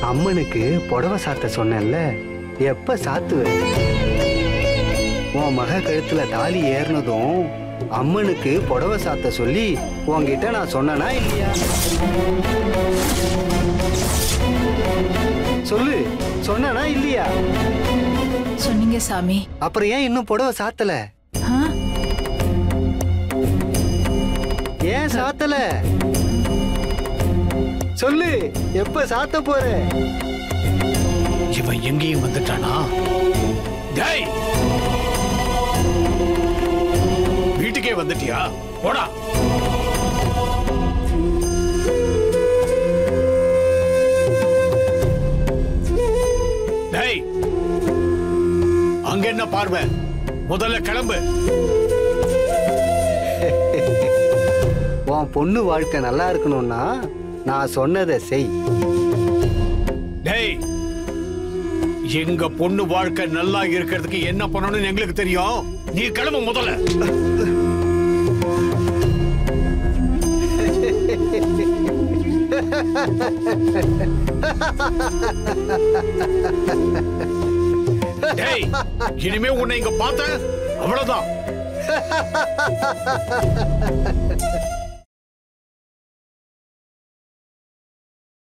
அம்மனுக்கு புடவை சாத்த சொன்னேன்ல எப்ப சாத்துவ உன் மக கழுத்துல தாலி ஏறினதும் அம்மனுக்கு புடவை சாத்த சொல்லி உன்கிட்ட நான் சொன்னனா இல்லையா சொல்லு சொன்னனா இல்லையா சொன்னீங்க சாமி அப்புறம் ஏன் இன்னும் புடவை சாத்தல ஆ? ஏன் சாத்தல சொல்லு எப்ப சாத்த போற இவன் எங்கேயும் வந்துட்டானா டேய் வீட்டுக்கே வந்துட்டியா போடா டேய் அங்க என்ன பார்வை முதல்ல கிளம்பு உன் பொண்ணு வாழ்க்கை நல்லா இருக்கணும்னா நான் சொன்னதை செய் டேய் எங்க பொண்ணு வாழ்க்கை நல்லா இருக்கிறதுக்கு என்ன பண்ணணும்னு எங்களுக்கு தெரியும் நீ கிளம்பு முதல்ல டேய் இனிமே உன்னை இங்க பார்த்த அவ்வளவுதான்